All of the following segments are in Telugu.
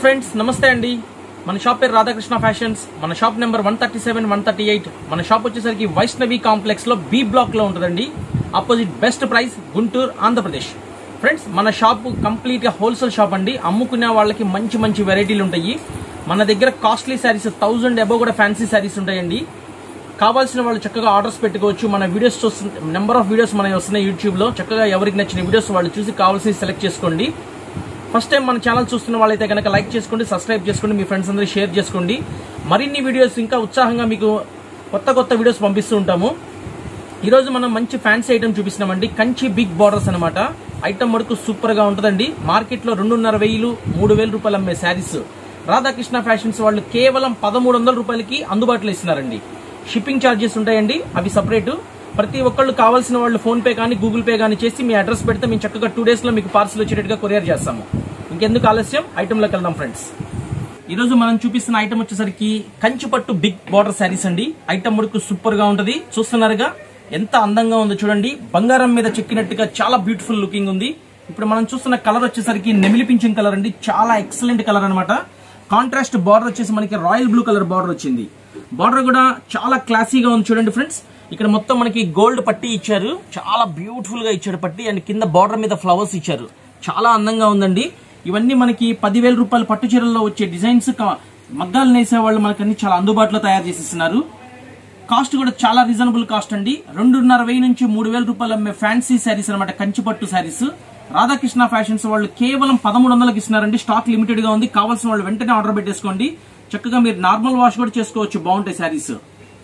ఫ్రెండ్స్ నమస్తే అండి మన షాప్ పేరు రాధాకృష్ణ ఫ్యాషన్స్ మన shop number one thirty seven one thirty eight మన షాప్ వచ్చేసరికి వైష్ణవి కాంప్లెక్స్ లో బి బ్లాక్ లో ఉంటుందండి opposite best price Guntur Andhra Pradesh friends మన షాప్ కంప్లీట్ గా హోల్సేల్ షాప్ అండి అమ్ముకునే వాళ్ళకి మంచి మంచి వెరైటీలు ఉంటాయి మన దగ్గర కాస్ట్లీ శారీస్ థౌజండ్ అబో కూడా ఫ్యాన్సీ శారీస్ ఉంటాయండి కావాల్సిన వాళ్ళు చక్కగా ఆర్డర్స్ పెట్టుకోవచ్చు మన వీడియోస్ చూస్తు నెంబర్ ఆఫ్ వీడియోస్ మనకి వస్తున్నాయి యూట్యూబ్ లో చక్కగా ఎవరికి నచ్చిన వీడియోస్ వాళ్ళు చూసి కావాల్సి సెలెక్ట్ చేసుకోండి ఫస్ట్ టైం మన ఛానల్ చూస్తున్న వాళ్ళైతే కనుక లైక్ చేసుకోండి సబ్స్క్రైబ్ చేసుకోండి మీ ఫ్రెండ్స్ అందరూ షేర్ చేసుకోండి మరిన్ని వీడియోస్ ఇంకా ఉత్సాహంగా మీకు కొత్త కొత్త వీడియోస్ పంపిస్తూ ఉంటాము ఈరోజు మనం మంచి ఫ్యాన్సీ ఐటమ్ చూపిస్తున్నామండి కంచి బిగ్ బార్డర్స్ అనమాట ఐటమ్ వరకు సూపర్ గా ఉంటుందండి మార్కెట్ లో రెండున్నర వెయ్యిలు మూడు వేల రూపాయలు అమ్మే శారీస్ రాధాకృష్ణ ఫ్యాషన్స్ వాళ్ళు కేవలం పదమూడు వందల రూపాయలకి అందుబాటులో ఇస్తున్నారండి షిప్పింగ్ ఛార్జెస్ ఉంటాయండి అవి సపరేట్ ప్రతి ఒక్కళ్ళు కావాల్సిన వాళ్ళు ఫోన్ పే కానీ గూగుల్ పే కానీ చేసి మీ అడ్రస్ పెడితే మేము చక్కగా టూ డేస్ లో మీకు పార్సల్ వచ్చేటట్టుగా కొరియర్ చేస్తాము ఇంకెందుకు ఆలస్యం ఐటెంలోకి వెళ్దాం ఫ్రెండ్స్ ఈ రోజు మనం చూపిస్తున్న ఐటమ్ వచ్చేసరికి కంచిపట్టు బిగ్ బార్డర్ శారీస్ అండి ఐటమ్ వరకు సూపర్ గా ఉంటది చూస్తున్నారుగా ఎంత అందంగా ఉందో చూడండి బంగారం మీద చెక్కినట్టుగా చాలా బ్యూటిఫుల్ లుకింగ్ ఉంది ఇప్పుడు మనం చూస్తున్న కలర్ వచ్చేసరికి నెమిలి పింఛన్ కలర్ అండి చాలా ఎక్సలెంట్ కలర్ అన్నమాట కాంట్రాస్ట్ బార్డర్ వచ్చేసి మనకి రాయల్ బ్లూ కలర్ బార్డర్ వచ్చింది బార్డర్ కూడా చాలా క్లాసీగా ఉంది చూడండి ఫ్రెండ్స్ ఇక్కడ మొత్తం మనకి గోల్డ్ పట్టి ఇచ్చారు చాలా బ్యూటిఫుల్ గా ఇచ్చాడు పట్టి అండ్ కింద బార్డర్ మీద ఫ్లవర్స్ ఇచ్చారు చాలా అందంగా ఉందండి ఇవన్నీ మనకి పదివేల రూపాయల పట్టు చీరల్లో వచ్చే డిజైన్స్ క- మగ్గాలు నేసే వాళ్ళు మనకన్నీ చాలా అందుబాటులో తయారు చేసిస్తున్నారు కాస్ట్ కూడా చాలా రీజనబుల్ కాస్ట్ అండి రెండున్నర వెయ్యి నుంచి మూడు వేల రూపాయలు అమ్మే ఫ్యాన్సీ శారీస్ అనమాట కంచిపట్టు శారీస్ రాధాకృష్ణ ఫ్యాషన్స్ వాళ్ళు కేవలం పదమూడు వందలకి ఇస్తున్నారండి స్టాక్ లిమిటెడ్ గా ఉంది కావాల్సిన వాళ్ళు వెంటనే ఆర్డర్ పెట్టేసుకోండి చక్కగా మీరు నార్మల్ వాష్ కూడా చేసుకోవచ్చు బాగుంటాయి శారీస్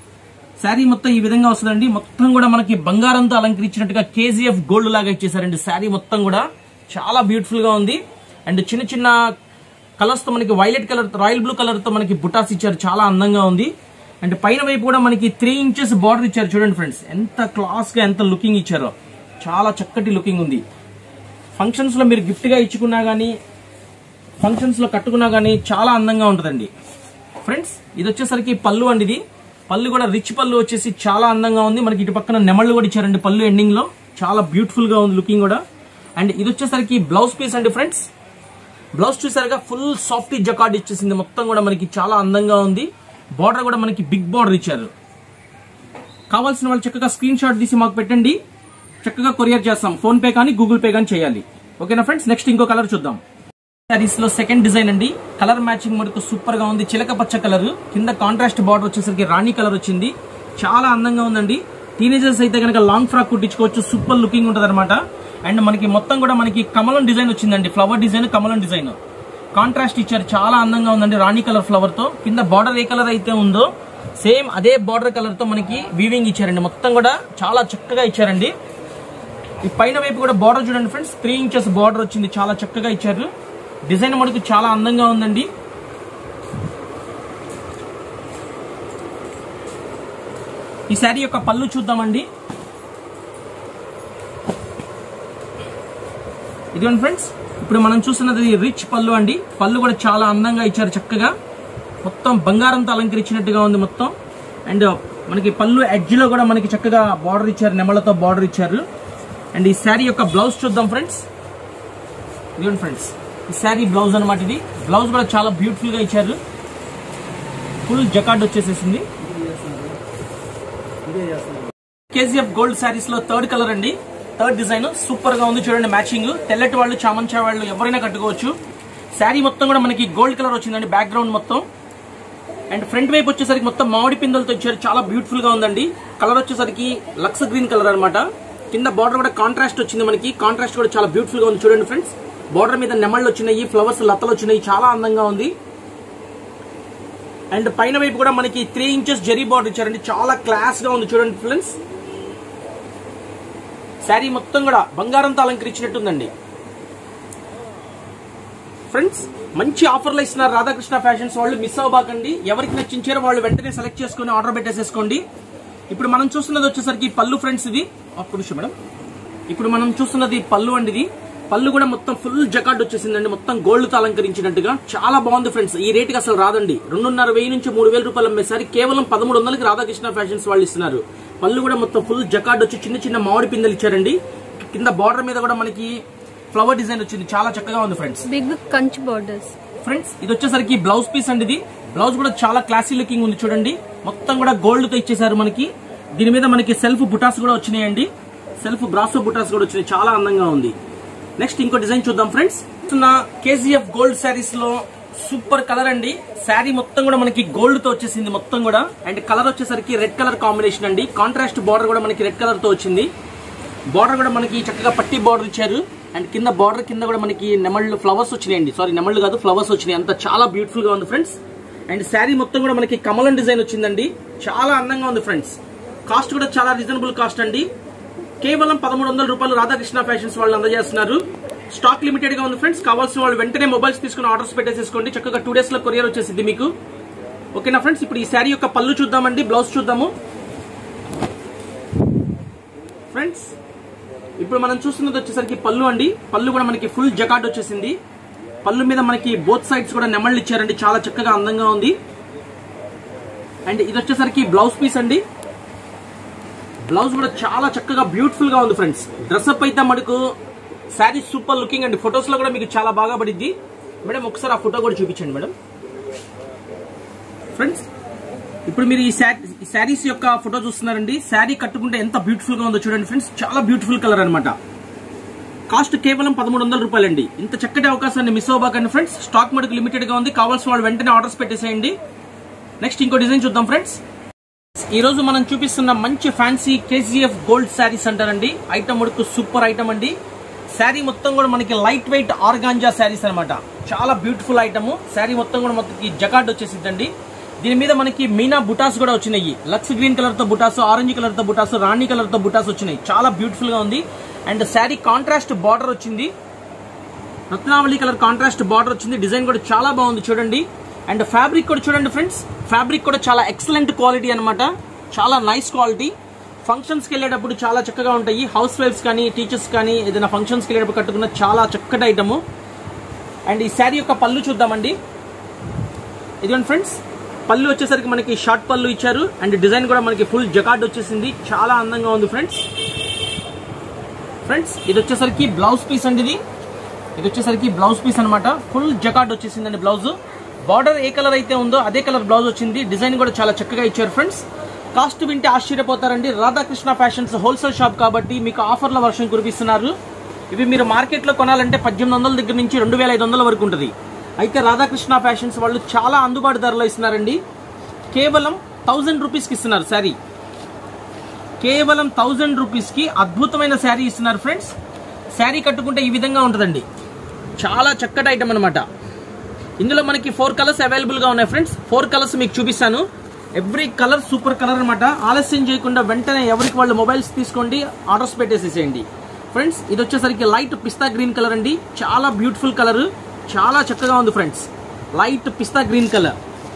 శారీ మొత్తం ఈ విధంగా వస్తుందండి మొత్తం కూడా మనకి బంగారంతో అలంకరించినట్టుగా కేజీఎఫ్ గోల్డ్ లాగా ఇచ్చేసారండి శారీ మొత్తం కూడా చాలా బ్యూటిఫుల్ గా ఉంది అండ్ చిన్న చిన్న కలర్స్ తో మనకి violet colour royal blue colour తో మనకి బుటాస్ ఇచ్చారు చాలా అందంగా ఉంది అండ్ పైన వైపు కూడా మనకి త్రీ ఇంచెస్ బార్డర్ ఇచ్చారు చూడండి ఫ్రెండ్స్ ఎంత క్లాస్ గా ఎంత లుకింగ్ ఇచ్చారో చాలా చక్కటి లుకింగ్ ఉంది ఫంక్షన్స్ లో మీరు గిఫ్ట్ గా ఇచ్చుకున్నా గానీ ఫంక్షన్స్ లో కట్టుకున్నా గానీ చాలా అందంగా ఉంటుందండి ఫ్రెండ్స్ ఇది వచ్చేసరికి పళ్ళు అండి ఇది పళ్ళు కూడా రిచ్ పళ్ళు వచ్చేసి చాలా అందంగా ఉంది మనకి ఇటు పక్కన నెమళ్ళు కూడా ఇచ్చారండి పళ్ళు ఎండింగ్ లో చాలా బ్యూటిఫుల్ గా ఉంది లుకింగ్ కూడా అండ్ ఇది వచ్చేసరికి బ్లౌజ్ పీస్ అండి ఫ్రెండ్స్ బ్లౌజ్ చూసారుగా ఫుల్ సాఫ్ట్ జకార్డ్ ఇచ్చేసింది మొత్తం కూడా మనకి చాలా అందంగా ఉంది బార్డర్ కూడా మనకి బిగ్ బార్డర్ ఇచ్చారు కావాల్సిన వాళ్ళు చక్కగా స్క్రీన్ షాట్ తీసి మాకు పెట్టండి చక్కగా కొరియర్ చేస్తాం ఫోన్ పే కానీ గూగుల్ పే కానీ చేయాలి ఓకేనా ఫ్రెండ్స్ నెక్స్ట్ ఇంకో కలర్ చూద్దాం సారీస్ లో సెకండ్ డిజైన్ అండి కలర్ మ్యాచింగ్ మనకు సూపర్ గా ఉంది చిలక పచ్చ కలర్ కింద కాంట్రాస్ట్ బార్డర్ వచ్చేసరికి రాణి కలర్ వచ్చింది చాలా అందంగా ఉందండి టీనేజర్స్ అయితే కనుక లాంగ్ ఫ్రాక్ కుట్టించుకోవచ్చు సూపర్ లుకింగ్ ఉంటుంది అనమాట అండ్ మనకి మొత్తం కూడా మనకి కమలం డిజైన్ వచ్చిందండి ఫ్లవర్ డిజైన్ కమలం డిజైన్ కాంట్రాస్ట్ ఇచ్చారు చాలా అందంగా ఉందండి రాణి కలర్ ఫ్లవర్ తో కింద బార్డర్ ఏ కలర్ అయితే ఉందో సేమ్ అదే బార్డర్ కలర్ తో మనకి వీవింగ్ ఇచ్చారండి మొత్తం కూడా చాలా చక్కగా ఇచ్చారండి ఈ పైన వైపు కూడా బార్డర్ చూడండి ఫ్రెండ్స్ త్రీ ఇంచెస్ బార్డర్ వచ్చింది చాలా చక్కగా ఇచ్చారు డిజైన్ మనకు చాలా అందంగా ఉందండి ఈ శారీ యొక్క పళ్ళు చూద్దామండి ఇదిగోండి ఫ్రెండ్స్ ఇప్పుడు మనం చూస్తున్నది రిచ్ పళ్ళు అండి పళ్ళు కూడా చాలా అందంగా ఇచ్చారు చక్కగా మొత్తం బంగారంతో అలంకరించినట్టుగా ఉంది మొత్తం అండ్ మనకి పళ్ళు ఎడ్జ్ లో కూడా మనకి చక్కగా బార్డర్ ఇచ్చారు నెమలతో బార్డర్ ఇచ్చారు అండ్ ఈ శారీ యొక్క బ్లౌజ్ చూద్దాం ఫ్రెండ్స్ ఇదిగోండి ఫ్రెండ్స్ ఈ శారీ బ్లౌజ్ అనమాట ఇది బ్లౌజ్ కూడా చాలా బ్యూటిఫుల్ గా ఇచ్చారు ఫుల్ జకార్డ్ వచ్చేసేసింది కేజీఎఫ్ గోల్డ్ శారీస్ లో థర్డ్ కలర్ అండి థర్డ్ డిజైన్ సూపర్ గా ఉంది చూడండి మ్యాచింగ్ తెల్లటి వాళ్ళు చామంచా వాళ్ళు ఎవరైనా కట్టుకోవచ్చు శారీ మొత్తం కూడా మనకి గోల్డ్ కలర్ వచ్చిందండి బ్యాక్గ్రౌండ్ మొత్తం అండ్ ఫ్రంట్ వైపు వచ్చేసరికి మొత్తం మామిడి పిందలతో ఇచ్చారు చాలా బ్యూటిఫుల్ గా ఉందండి కలర్ వచ్చేసరికి లక్స్ గ్రీన్ కలర్ అన్నమాట కింద బార్డర్ కూడా కాంట్రాస్ట్ వచ్చింది మనకి కాంట్రాస్ట్ కూడా చాలా బ్యూటిఫుల్ గా ఉంది చూడండి ఫ్రెండ్స్ బార్డర్ మీద నెమళ్ళు వచ్చినాయి ఫ్లవర్స్ లతలు వచ్చినాయి చాలా అందంగా ఉంది అండ్ పైన వైపు కూడా మనకి త్రీ ఇంచెస్ జరీ బార్డర్ ఇచ్చారండి చాలా క్లాస్ గా ఉంది చూడండి ఫ్రెండ్స్ శారీ మొత్తం కూడా బంగారంతో అలంకరించినట్టుందండి ఫ్రెండ్స్ మంచి ఆఫర్లు ఇస్తున్నారు రాధాకృష్ణ ఫ్యాషన్స్ వాళ్ళు మిస్ అవ్వబాకండి ఎవరికి నచ్చించారో వాళ్ళు వెంటనే సెలెక్ట్ చేసుకుని ఆర్డర్ పెట్టేసేసుకోండి ఇప్పుడు మనం చూస్తున్నది వచ్చేసరికి పళ్ళు ఫ్రెండ్స్ ఇది ఒక్క నిమిషం మేడం ఇప్పుడు మనం చూస్తున్నది పళ్ళు అండి ఇది పళ్ళు కూడా మొత్తం ఫుల్ జకార్డ్ వచ్చేసిందండి మొత్తం గోల్డ్ తో అలంకరించినట్టుగా చాలా బాగుంది ఫ్రెండ్స్ ఈ రేటుకి అసలు రాదండి రెండున్నర వెయ్యి నుంచి మూడు వేల రూపాయలు అమ్మేసరి కేవలం పదమూడు వందలకి రాధాకృష్ణ ఫ్యాషన్స్ వాళ్ళు ఇస్తున్నారు పళ్ళు కూడా మొత్తం ఫుల్ జకార్డ్ వచ్చి చిన్న చిన్న మామిడి పిందెలు ఇచ్చారండి కింద బార్డర్ మీద కూడా మనకి ఫ్లవర్ డిజైన్ వచ్చింది చాలా చక్కగా ఉంది friends big Kanchi borders friends ఇది వచ్చేసరికి బ్లౌజ్ పీస్ అండి ఇది బ్లౌజ్ కూడా చాలా క్లాసీ లుకింగ్ ఉంది చూడండి మొత్తం కూడా గోల్డ్ తో ఇచ్చేసారు మనకి దీని మీద మనకి సెల్ఫ్ బుటాస్ కూడా వచ్చినాయండి సెల్ఫ్ బ్రాసో బుటాస్ కూడా వచ్చినాయి చాలా అందంగా ఉంది నెక్స్ట్ ఇంకో డిజైన్ చూద్దాం ఫ్రెండ్స్ కేజీఎఫ్ గోల్డ్ శారీస్ లో సూపర్ కలర్ అండి శారీ మొత్తం కూడా మనకి గోల్డ్ తో వచ్చేసింది మొత్తం కూడా అండ్ కలర్ వచ్చేసరికి రెడ్ కలర్ కాంబినేషన్ అండి కాంట్రాస్ట్ బార్డర్ కూడా మనకి రెడ్ కలర్ తో వచ్చింది బార్డర్ కూడా మనకి చక్కగా పట్టి బార్డర్ ఇచ్చారు అండ్ కింద బార్డర్ కింద కూడా మనకి నెమళ్ళు ఫ్లవర్స్ వచ్చినాయండి సారీ నెమళ్ళు కాదు ఫ్లవర్స్ వచ్చినాయి అంత చాలా బ్యూటిఫుల్ గా ఉంది ఫ్రెండ్స్ అండ్ శారీ మొత్తం కూడా మనకి కమలం డిజైన్ వచ్చిందండి చాలా అందంగా ఉంది ఫ్రెండ్స్ కాస్ట్ కూడా చాలా రీజనబుల్ కాస్ట్ అండి కేవలం పదమూడు వందల రూపాయలు రాధాకృష్ణ ఫ్యాషన్స్ వాళ్ళు అందజేస్తున్నారు స్టాక్ లిమిటెడ్ గా ఉంది ఫ్రెండ్స్ కావాల్సిన వాళ్ళు వెంటనే మొబైల్స్ తీసుకుని ఆర్డర్స్ పెట్టేసేసుకోండి చక్కగా టూ డేస్ లో కొరియర్ వచ్చేసింది మీకు ఓకేనా ఫ్రెండ్స్ ఇప్పుడు ఈ శారీ యొక్క పళ్ళు చూద్దామండి బ్లౌజ్ చూద్దాము ఫ్రెండ్స్ ఇప్పుడు మనం చూస్తున్నది వచ్చేసరికి పళ్ళు అండి పళ్ళు కూడా మనకి ఫుల్ జకాట్ వచ్చేసింది పళ్ళు మీద మనకి బోత్ సైడ్స్ కూడా నెమళ్ళు ఇచ్చారండి చాలా చక్కగా అందంగా ఉంది అండ్ ఇది వచ్చేసరికి బ్లౌజ్ పీస్ అండి బ్లౌజ్ కూడా చాలా చక్కగా బ్యూటిఫుల్ గా ఉంది ఫ్రెండ్స్ డ్రెస్అప్ అయితే మనకు శారీ సూపర్ లుకింగ్ అండి ఫొటోస్ లో కూడా మీకు చాలా బాగా పడిద్ది మేడం ఒకసారి ఆ ఫోటో కూడా చూపించండి మేడం ఫ్రెండ్స్ ఇప్పుడు మీరు ఈ శారీస్ యొక్క ఫోటో చూస్తున్నారండి శారీ కట్టుకుంటే ఎంత బ్యూటిఫుల్ గా ఉందో చూడండి ఫ్రెండ్స్ చాలా బ్యూటిఫుల్ కలర్ అన్నమాట కాస్ట్ కేవలం పదమూడు వందల రూపాయలండి ఇంత చక్కటి అవకాశాన్ని మిస్ అవ్వకండి ఫ్రెండ్స్ స్టాక్ మటుకు లిమిటెడ్ గా ఉంది కావాల్సిన వాళ్ళు వెంటనే ఆర్డర్స్ పెట్టేసేయండి నెక్స్ట్ ఇంకో డిజైన్ చూద్దాం ఫ్రెండ్స్ ఈ రోజు మనం చూపిస్తున్న మంచి ఫ్యాన్సీ కేజీఎఫ్ గోల్డ్ శారీస్ అంటారండి ఐటమ్ మటుకు సూపర్ ఐటమ్ అండి శారీ మొత్తం కూడా మనకి లైట్ వెయిట్ ఆర్గాంజా శారీస్ అన్నమాట చాలా బ్యూటిఫుల్ ఐటమ్ శారీ మొత్తం కూడా మనకి జకాట్ వచ్చేసిందండి దీని మీద మనకి మీనా బుటాస్ కూడా వచ్చినాయి లక్స్ గ్రీన్ కలర్ తో బుటాస్ ఆరెంజ్ కలర్ తో బుటాస్ రాణి కలర్ తో బుటాస్ వచ్చినాయి చాలా బ్యూటిఫుల్ గా ఉంది అండ్ శారీ కాంట్రాస్ట్ బార్డర్ వచ్చింది రత్నావళి కలర్ కాంట్రాస్ట్ బార్డర్ వచ్చింది డిజైన్ కూడా చాలా బాగుంది చూడండి అండ్ ఫ్యాబ్రిక్ కూడా చూడండి ఫ్రెండ్స్ ఫ్యాబ్రిక్ కూడా చాలా ఎక్సలెంట్ క్వాలిటీ అన్నమాట చాలా నైస్ క్వాలిటీ ఫంక్షన్స్కి వెళ్ళేటప్పుడు చాలా చక్కగా ఉంటాయి హౌస్ వైఫ్స్ కానీ టీచర్స్ కానీ ఏదైనా ఫంక్షన్స్కి వెళ్ళేటప్పుడు కట్టుకున్న చాలా చక్కటి ఐటమ్ అండ్ ఈ శారీ యొక్క పళ్ళు చూద్దామండి ఇదిగోండి ఫ్రెండ్స్ పళ్ళు వచ్చేసరికి మనకి షార్ట్ పళ్ళు ఇచ్చారు అండ్ డిజైన్ కూడా మనకి ఫుల్ జకార్డ్ వచ్చేసింది చాలా అందంగా ఉంది ఫ్రెండ్స్ ఫ్రెండ్స్ ఇది వచ్చేసరికి బ్లౌజ్ పీస్ అండి ఇది ఇది వచ్చేసరికి బ్లౌజ్ పీస్ అన్నమాట ఫుల్ జకార్డ్ వచ్చేసిందండి బ్లౌజ్ బార్డర్ ఏ కలర్ అయితే ఉందో అదే కలర్ బ్లౌజ్ వచ్చింది డిజైన్ కూడా చాలా చక్కగా ఇచ్చారు ఫ్రెండ్స్ కాస్ట్ వింటే ఆశ్చర్యపోతారండి రాధాకృష్ణ ఫ్యాషన్స్ హోల్సేల్ షాప్ కాబట్టి మీకు ఆఫర్ల వర్షం కురిపిస్తున్నారు ఇవి మీరు మార్కెట్లో కొనాలంటే పద్దెనిమిది వందల దగ్గర నుంచి రెండు వేల ఐదు వందల వరకు ఉంటుంది అయితే రాధాకృష్ణ ఫ్యాషన్స్ వాళ్ళు చాలా అందుబాటు ధరలో ఇస్తున్నారండి కేవలం థౌజండ్ రూపీస్కి ఇస్తున్నారు శారీ కేవలం థౌజండ్ రూపీస్కి అద్భుతమైన శారీ ఇస్తున్నారు ఫ్రెండ్స్ శారీ కట్టుకుంటే ఈ విధంగా ఉంటుందండి చాలా చక్కటి ఐటమ్ అనమాట ఇందులో మనకి ఫోర్ కలర్స్ అవైలబుల్గా ఉన్నాయి ఫ్రెండ్స్ ఫోర్ కలర్స్ మీకు చూపిస్తాను ఎవ్రీ కలర్ సూపర్ కలర్ అనమాట ఆలస్యం చేయకుండా వెంటనే ఎవరికి వాళ్ళు మొబైల్స్ తీసుకోండి ఆర్డర్స్ పెట్టేసేసేయండి ఫ్రెండ్స్ ఇది వచ్చేసరికి లైట్ పిస్తా గ్రీన్ కలర్ అండి చాలా బ్యూటిఫుల్ కలర్ చాలా చక్కగా ఉంది friends light pista green colour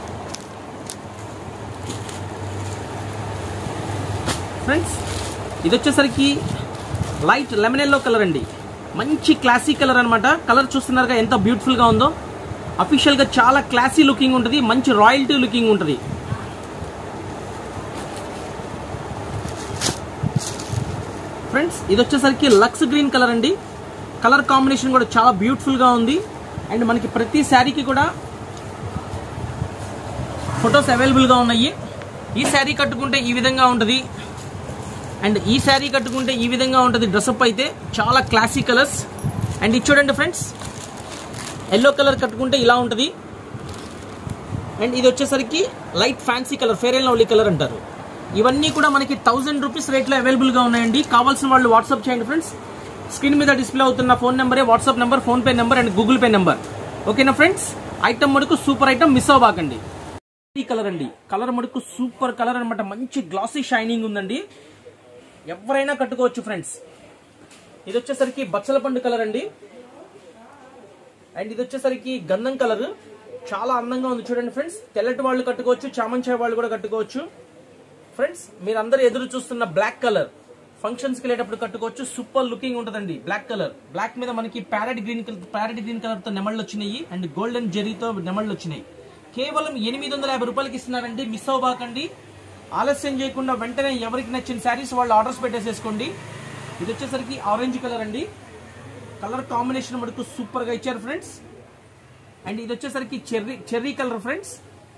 friends ఇది వచ్చేసరికి లైట్ లెమన్ ఎల్లో కలర్ అండి మంచి క్లాసీ కలర్ అనమాట కలర్ చూస్తున్నారుగా ఎంత బ్యూటిఫుల్గా ఉందో అఫీషియల్గా చాలా క్లాసీ లుకింగ్ ఉంటుంది మంచి రాయల్టీ లుకింగ్ ఉంటుంది ఫ్రెండ్స్ ఇది వచ్చేసరికి లక్స్ గ్రీన్ కలర్ అండి కలర్ కాంబినేషన్ కూడా చాలా బ్యూటిఫుల్గా ఉంది అండ్ మనకి ప్రతి శారీకి కూడా ఫొటోస్ అవైలబుల్గా ఉన్నాయి ఈ శారీ కట్టుకుంటే ఈ విధంగా ఉంటుంది అండ్ ఈ శారీ కట్టుకుంటే ఈ విధంగా ఉంటుంది డ్రెస్అప్ అయితే చాలా క్లాసీ కలర్స్ అండ్ ఇది చూడండి ఫ్రెండ్స్ ఎల్లో కలర్ కట్టుకుంటే ఇలా ఉంటుంది అండ్ ఇది వచ్చేసరికి light fancy colour fair and lovely colour అంటారు ఇవన్నీ కూడా మనకి థౌసండ్ రూపీస్ రేట్లో అవైలబుల్గా ఉన్నాయండి కావాల్సిన వాళ్ళు వాట్సాప్ చేయండి ఫ్రెండ్స్ స్క్రీన్ మీద డిస్ప్లే అవుతున్న ఫోన్ నెంబరే WhatsApp number PhonePe number and Google Pay number ఓకేనా ఫ్రెండ్స్ ఐటమ్ మటుకు సూపర్ ఐటమ్ మిస్ అవ్వకండి ఈ కలర్ అండి కలర్ మటుకు సూపర్ కలర్ అనమాట మంచి గ్లాసీ షైనింగ్ ఉందండి ఎవరైనా కట్టుకోవచ్చు ఫ్రెండ్స్ ఇది వచ్చేసరికి బచ్చల పండు కలర్ అండి అండ్ ఇది వచ్చేసరికి గంధం కలర్ చాలా అందంగా ఉంది చూడండి ఫ్రెండ్స్ తెల్లటి వాళ్ళు కట్టుకోవచ్చు చామంచాయ వాళ్ళు కూడా కట్టుకోవచ్చు ఫ్రెండ్స్ మీరు అందరు ఎదురు చూస్తున్న బ్లాక్ కలర్ ఫంక్షన్స్ కి వెళ్ళేటప్పుడు కట్టుకోవచ్చు సూపర్ లుకింగ్ ఉంటుందండి బ్లాక్ కలర్ బ్లాక్ మీద మనకి parrot green colour parrot green colour తో నెమళ్ళు వచ్చినాయి అండ్ గోల్డెన్ జెరీతో నెమళ్ళు వచ్చినాయి కేవలం ఎనిమిది వందల యాభై రూపాయలకి ఇస్తున్నారండి మిస్ అవ్వబాకండి ఆలస్యం చేయకుండా వెంటనే ఎవరికి నచ్చిన శారీస్ వాళ్ళు ఆర్డర్స్ పెట్టేసేసుకోండి ఇది వచ్చేసరికి ఆరెంజ్ కలర్ అండి కలర్ కాంబినేషన్ మనకు సూపర్ గా ఇచ్చారు ఫ్రెండ్స్ అండ్ ఇది వచ్చేసరికి cherry cherry colour friends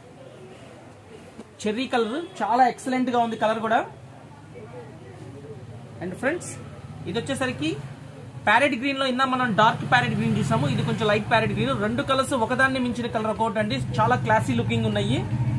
cherry colour చాలా ఎక్సలెంట్ గా ఉంది కలర్ కూడా అండ్ ఫ్రెండ్స్ ఇది వచ్చేసరికి ప్యారెట్ గ్రీన్ లో ఇందా మనం డార్క్ ప్యారెట్ గ్రీన్ చూసాము ఇది కొంచెం లైట్ ప్యారెట్ గ్రీన్ రెండు కలర్స్ ఒకదాన్ని మించిన కలర్ ఒకటి అండి చాలా క్లాసీ లుకింగ్ ఉన్నాయి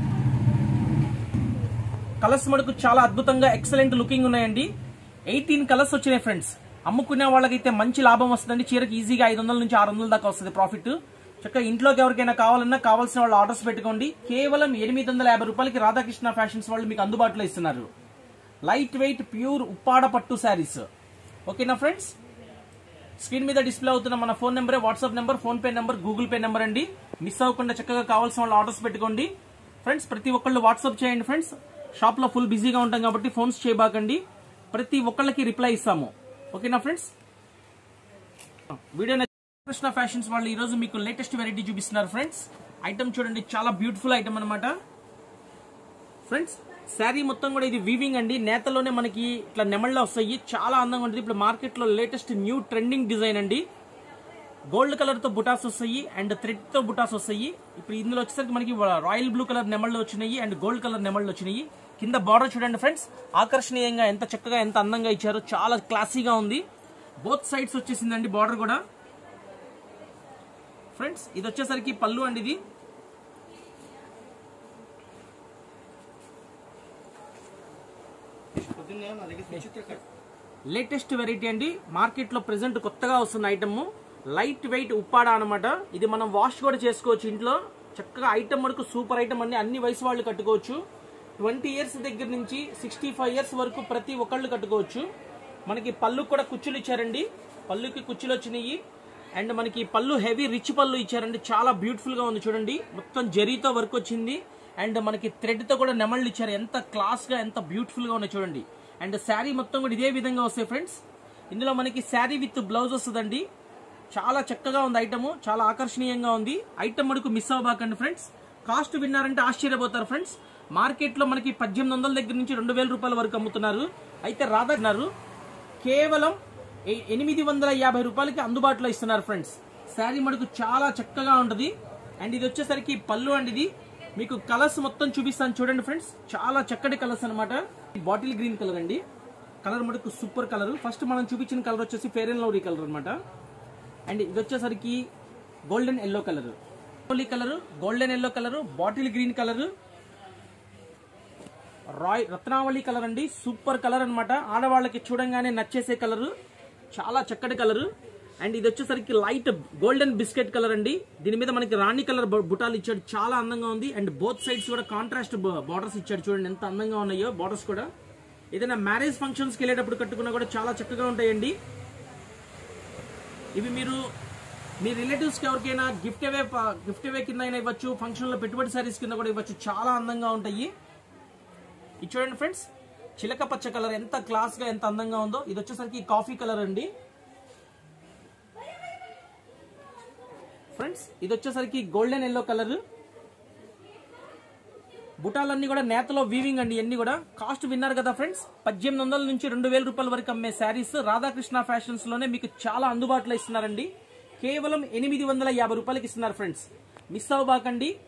కలర్స్ మనకు చాలా అద్భుతంగా ఎక్సలెంట్ లుకింగ్ ఉన్నాయండి ఎయిటీన్ కలర్స్ వచ్చినాయి ఫ్రెండ్స్ అమ్ముకునే వాళ్ళకైతే మంచి లాభం వస్తుందండి చీరకి ఈజీగా ఐదు వందల నుంచి ఆరు వందల దాకా వస్తుంది ప్రాఫిట్ చక్కగా ఇంట్లోకి ఎవరికైనా కావాలన్నా కావాల్సిన వాళ్ళు ఆర్డర్స్ పెట్టుకోండి కేవలం ఎనిమిది వందల యాభై రూపాయలకి రాధాకృష్ణ ఫ్యాషన్స్ వాళ్ళు మీకు అందుబాటులో ఇస్తున్నారు లైట్ వెయిట్ ప్యూర్ ఉప్పాడ పట్టు శారీస్ ఓకేనా ఫ్రెండ్స్ స్క్రీన్ మీద డిస్ప్లే అవుతున్న మన ఫోన్ నెంబరే WhatsApp number PhonePe number Google Pay number అండి మిస్ అవ్వకుండా చక్కగా కావాల్సిన వాళ్ళు ఆర్డర్స్ పెట్టుకోండి ఫ్రెండ్స్ ప్రతి ఒక్కళ్ళు వాట్సాప్ చేయండి ఫ్రెండ్స్ షాప్ లో ఫుల్ బిజీగా ఉంటాం కాబట్టి ఫోన్స్ చేయబాకండి ప్రతి ఒక్కళ్ళకి రిప్లై ఇస్తాము ఓకేనా ఫ్రెండ్స్ వీడియో కృష్ణ ఫ్యాషన్స్ వాళ్ళు ఈ రోజు మీకు లేటెస్ట్ వెరైటీ చూపిస్తున్నారు ఫ్రెండ్స్ ఐటమ్ చూడండి చాలా బ్యూటిఫుల్ ఐటమ్ అన్నమాట ఫ్రెండ్స్ శారీ మొత్తం కూడా ఇది వీవింగ్ అండి నేతలోనే మనకి ఇట్లా నెమళ్ళ వస్తాయి చాలా అందంగా ఉంటుంది ఇప్పుడు మార్కెట్ లో లేటెస్ట్ న్యూ ట్రెండింగ్ డిజైన్ అండి గోల్డ్ కలర్ తో బుటాస్ వస్తాయి అండ్ థ్రెడ్ తో బుటాస్ వస్తాయి ఇప్పుడు ఇందులో వచ్చేసరికి మనకి రాయల్ బ్లూ కలర్ నెమళ్ళు వచ్చినాయి అండ్ గోల్డ్ కలర్ నెమళ్ళు వచ్చినాయి కింద బార్డర్ చూడండి ఫ్రెండ్స్ ఆకర్షణీయంగా ఎంత చక్కగా ఎంత అందంగా ఇచ్చారో చాలా క్లాసీగా ఉంది బోత్ సైడ్స్ వచ్చేసిందండి బార్డర్ కూడా ఫ్రెండ్స్ ఇది వచ్చేసరికి పళ్ళు అండి ఇది లేటెస్ట్ వెరైటీ అండి మార్కెట్ లో ప్రెసెంట్ కొత్తగా వస్తున్న ఐటమ్ లైట్ వెయిట్ ఉప్పాడ అనమాట ఇది మనం వాష్ కూడా చేసుకోవచ్చు ఇంట్లో చక్కగా ఐటమ్ వరకు సూపర్ ఐటమ్ అండి అన్ని వయసు వాళ్ళు కట్టుకోవచ్చు ట్వంటీ ఇయర్స్ దగ్గర నుంచి సిక్స్టీ ఫైవ్ ఇయర్స్ వరకు ప్రతి ఒక్కళ్ళు కట్టుకోవచ్చు మనకి పళ్ళు కూడా కుచ్చులు ఇచ్చారండి పళ్ళుకి కుచ్చులు వచ్చినాయి అండ్ మనకి పళ్ళు హెవీ రిచ్ పళ్ళు ఇచ్చారండి చాలా బ్యూటిఫుల్ గా ఉంది చూడండి మొత్తం జరీతో వర్క్ వచ్చింది అండ్ మనకి థ్రెడ్ తో కూడా నెమళ్ళు ఇచ్చారు ఎంత క్లాస్ గా ఎంత బ్యూటిఫుల్ గా ఉన్నాయి చూడండి అండ్ శారీ మొత్తం కూడా ఇదే విధంగా వస్తాయి ఫ్రెండ్స్ ఇందులో మనకి శారీ విత్ బ్లౌజ్ వస్తుందండి చాలా చక్కగా ఉంది ఐటమ్ చాలా ఆకర్షణీయంగా ఉంది ఐటమ్ మనకు మిస్ అవ్వబాకండి ఫ్రెండ్స్ కాస్ట్ విన్నారంటే ఆశ్చర్యపోతారు ఫ్రెండ్స్ మార్కెట్ లో మనకి పద్దెనిమిది వందల దగ్గర నుంచి రెండు వేల రూపాయల వరకు అమ్ముతున్నారు అయితే రాదన్నారు కేవలం ఎ- ఎనిమిది వందల యాభై రూపాయలకి అందుబాటులో ఇస్తున్నారు ఫ్రెండ్స్ శారీ మనకు చాలా చక్కగా ఉంటది అండ్ ఇది వచ్చేసరికి పళ్ళు అండి ఇది మీకు కలర్స్ మొత్తం చూపిస్తాను చూడండి ఫ్రెండ్స్ చాలా చక్కటి కలర్స్ అనమాట బాటిల్ గ్రీన్ కలర్ అండి కలర్ మనకు సూపర్ కలర్ ఫస్ట్ మనం చూపించిన కలర్ వచ్చేసి ఫేర్ అండ్ లవ్లీ కలర్ అనమాట అండ్ ఇది వచ్చేసరికి golden yellow colour lovely colour golden yellow colour bottle green colour రాయ్ రత్నావళి కలర్ అండి సూపర్ కలర్ అన్నమాట ఆడవాళ్ళకి చూడంగానే నచ్చేసే కలర్ చాలా చక్కటి కలర్ అండ్ ఇది వచ్చేసరికి లైట్ గోల్డెన్ బిస్కెట్ కలర్ అండి దీని మీద మనకి రాణి కలర్ బు- బుటాలు ఇచ్చాడు చాలా అందంగా ఉంది అండ్ బోత్ సైడ్స్ కూడా కాంట్రాస్ట్ బార్డర్స్ ఇచ్చాడు చూడండి ఎంత అందంగా ఉన్నాయో బార్డర్స్ కూడా ఏదైనా మ్యారేజ్ ఫంక్షన్స్కి వెళ్ళేటప్పుడు కట్టుకున్నా కూడా చాలా చక్కగా ఉంటాయండి ఇవి మీరు మీ రిలేటివ్స్ కి ఎవరికైనా గిఫ్ట్ అవే గిఫ్ట్ అవే కింద అయినా ఇవ్వచ్చు ఫంక్షన్ లో పెట్టుబడి సారీస్ కింద కూడా ఇవ్వచ్చు చాలా అందంగా ఉంటాయి ఇది చూడండి ఫ్రెండ్స్ చిలక పచ్చ కలర్ ఎంత క్లాస్ గా ఎంత అందంగా ఉందో ఇది వచ్చేసరికి కాఫీ కలర్ అండి ఫ్రెండ్స్ ఇది వచ్చేసరికి గోల్డెన్ ఎల్లో కలర్ బుటాలన్నీ కూడా నేతలో వీవింగ్ అండి ఇవన్నీ కూడా కాస్ట్ విన్నారు కదా ఫ్రెండ్స్ పద్దెనిమిది వందల నుంచి రెండు వేల రూపాయల వరకు అమ్మే శారీస్ రాధాకృష్ణ ఫ్యాషన్స్ లోనే మీకు చాలా అందుబాటులో ఇస్తున్నారండి కేవలం ఎనిమిది వందల యాభై రూపాయలకి ఇస్తున్నారు ఫ్రెండ్స్ మిస్ అవ్వబాకండి